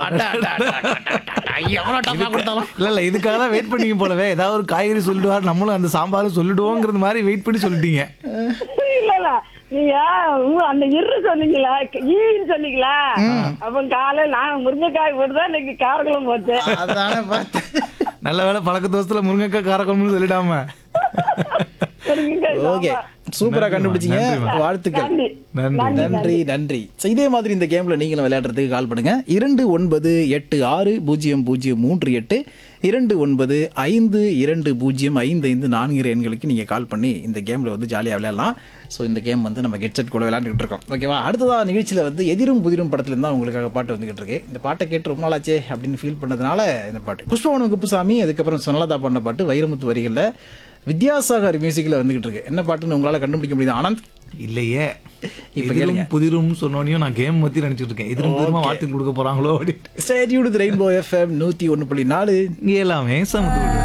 அட, அட, அட, அட, அட, அட. எவ்வளவு டஃபா கொடுத்தாலும் இல்ல இல்ல இதுக்காக தான் வெயிட் பண்ணீங்க போலவே ஏதாவது ஒரு காய்கறி சொல்லிடுவார் நம்மளும் அந்த சாம்பாரும் சொல்லிடுவோங்கிறது மாதிரி வெயிட் பண்ணி சொல்லிட்டீங்க இல்ல இல்ல நீங்க உ- அந்த இரு சொன்னீங்களா ஈன்னு சொன்னீங்களா அப்ப காலையில நான் முருங்கைக்காய் போட்டுதான் இன்னைக்கு காரக்குளம் போச்சு அதானே பார்த்தேன் நல்ல வேளை பழக்க தோசத்துல முருங்கைக்காய் காரக்குழம்புன்னு சொல்லிடாம முருங்கைக்காய் ஓகே சாம்பார். சூப்பரா நன்றிம்மா, கண்டுபிடிச்சீங்க நன்றிம்மா. வாழ்த்துக்கள் நன்றி நன்றி நன்றி நன்றி So, இதே மாதிரி இந்த கேம்ல நீங்களும் விளையாடுறதுக்கு கால் பண்ணுங்க இரண்டு ஒன்பது எட்டு ஆறு பூஜ்ஜியம் பூஜ்ஜியம் மூன்று எட்டு இரண்டு ஒன்பது ஐந்து இரண்டு பூஜ்ஜியம் ஐந்து ஐந்து நான்கு எண்களுக்கு நீங்க கால் பண்ணி இந்த கேம்ல வந்து ஜாலியா விளையாடலாம் ஸோ இந்த கேம் வந்து நம்ம ஹெட்செட் கூட விளையாண்டுட்டு இருக்கோம் ஓகேவா அடுத்ததா நிகழ்ச்சியில வந்து எதிரும் புதிரும் படத்துல இருந்தா உங்களுக்காக பாட்டு வந்துகிட்டு இருக்கு இந்த பாட்டை கேட்டு ரொம்ப நாளாச்சே அப்படின்னு ஃபீல் பண்ணதுனால இந்த பாட்டு புஷ்பவனம் குப்புசாமி அதுக்கப்புறம் சுனலதா பண்ண பாட்டு வைரமுத்து வரிகளில் வித்யாசாகர் மியூசிக்கில் வந்துகிட்டு இருக்கு என்ன பாட்டுன்னு உங்களால கண்டுபிடிக்க முடியுது ஆனந்த் இல்லையே இப்ப எதிரும் புதிரும் சொன்னோனையும் நான் கேம் பத்தி நினைச்சிட்டு இருக்கேன் எதிரும் புதிருமா வார்த்தை கொடுக்க போறாங்களோ அப்படின்னு ஸ்டேடியூடு ரெயின்போ எஃப்எம் நூற்றி ஒன்று புள்ளி நாலு இங்க எல்லாமே சமத்து